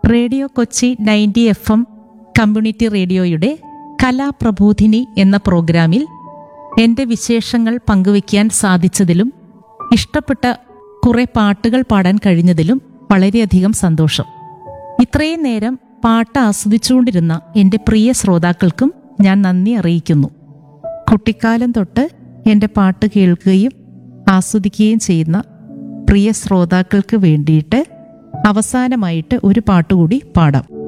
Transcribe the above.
radio Kochi ninety F M community റേഡിയോയുടെ കലാപ്രബോധിനി എന്ന പ്രോഗ്രാമിൽ എൻ്റെ വിശേഷങ്ങൾ പങ്കുവയ്ക്കാൻ സാധിച്ചതിലും ഇഷ്ടപ്പെട്ട കുറെ പാട്ടുകൾ പാടാൻ കഴിഞ്ഞതിലും വളരെയധികം സന്തോഷം ഇത്രയും നേരം പാട്ട് ആസ്വദിച്ചുകൊണ്ടിരുന്ന എൻ്റെ പ്രിയ ശ്രോതാക്കൾക്കും ഞാൻ നന്ദി അറിയിക്കുന്നു കുട്ടിക്കാലം തൊട്ട് എൻ്റെ പാട്ട് കേൾക്കുകയും ആസ്വദിക്കുകയും ചെയ്യുന്ന പ്രിയ ശ്രോതാക്കൾക്ക് വേണ്ടിയിട്ട് അവസാനമായിട്ട് ഒരു പാട്ടുകൂടി പാടാം